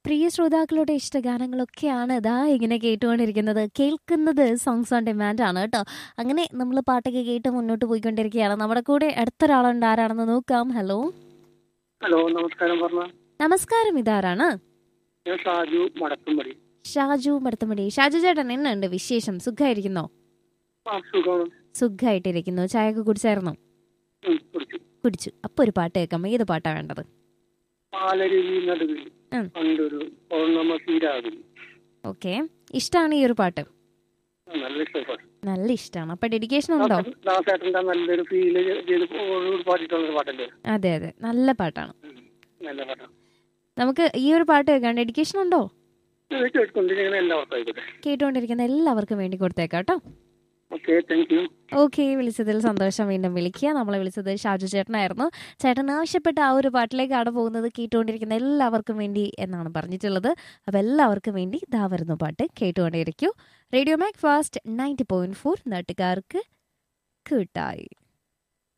പ്രിയ ശ്രോതാക്കളുടെ ഇഷ്ടഗാനങ്ങളൊക്കെയാണ് ഇതാ ഇങ്ങനെ കേട്ടുകൊണ്ടിരിക്കുന്നത് കേൾക്കുന്നത് സോങ്സ് ഓൺ ഡിമാൻഡ് ആണ് കേട്ടോ അങ്ങനെ നമ്മൾ പാട്ടൊക്കെ കേട്ട് മുന്നോട്ട് പോയിക്കൊണ്ടിരിക്കുകയാണ് നമ്മുടെ കൂടെ അടുത്തൊരാളുണ്ട് ആരാണെന്ന് നോക്കാം ഹലോ ഹലോ നമസ്കാരം പറഞ്ഞ നമസ്കാരം ഇതാരാണ് ഞാൻ ഷാജു മടക്കുംപടി ഷാജു മടത്തമടി ഷാജു ചേട്ടൻ എന്നുണ്ട് വിശേഷം സുഖമായിരിക്കുന്നോ ആ സുഖമാണ് സുഖമായിട്ടിരിക്കുന്നു ചായ ഒക്കെ കുടിച്ചായിരുന്നോ ഉം, കുടിച്ചു കുടിച്ചു അപ്പൊ ഒരു പാട്ട് കേൾക്കാം ഏത് പാട്ടാ വേണ്ടത് പാലരുവി നടുവിൽ ഉം. പണ്ടൊരു പൗർണമ തീരാവിൽ ഓക്കെ ഇഷ്ടമാണ് ഈ ഒരു പാട്ട് ആ, നല്ല ഇഷ്ടപ്പെട്ടു നല്ല ഇഷ്ടമാണ് അപ്പൊ ഡെഡിക്കേഷൻ ഉണ്ടോ ദാസേട്ടൻ്റെ നല്ലൊരു ഫീല് ചെയ്ത് പാടിയിട്ടുള്ള ഒരു പാട്ടല്ലേ അതെ അതെ നല്ല പാട്ടാണ് ഉം, നല്ല പാട്ടാണ് നമുക്ക് ഈ ഒരു പാട്ട് കേൾക്കാം ഡെഡിക്കേഷൻ ഉണ്ടോ ഇത് കേട്ടുകൊണ്ടിരിക്കുന്ന എല്ലാവർക്കും ആയിക്കോട്ടെ കേട്ടുകൊണ്ടിരിക്കുന്ന എല്ലാവർക്കും വേണ്ടി കൊടുത്തേക്കാം കേട്ടോ ഓക്കെ താങ്ക് യു ഓക്കെ വിളിച്ചതിൽ സന്തോഷം വീണ്ടും വിളിക്കുക നമ്മളെ വിളിച്ചത് ഷാജു ചേട്ടനായിരുന്നു ചേട്ടൻ ആവശ്യപ്പെട്ട ആ ഒരു പാട്ടിലേക്കാണ് പോകുന്നത് കേട്ടുകൊണ്ടിരിക്കുന്ന എല്ലാവർക്കും വേണ്ടി എന്നാണ് പറഞ്ഞിട്ടുള്ളത് അപ്പോൾ എല്ലാവർക്കും വേണ്ടി ഇതാ വരുന്ന പാട്ട് കേട്ടുകൊണ്ടേയിരിക്കൂ radio Macfast ninety point four നാട്ടുകാർക്ക് കൂട്ടായി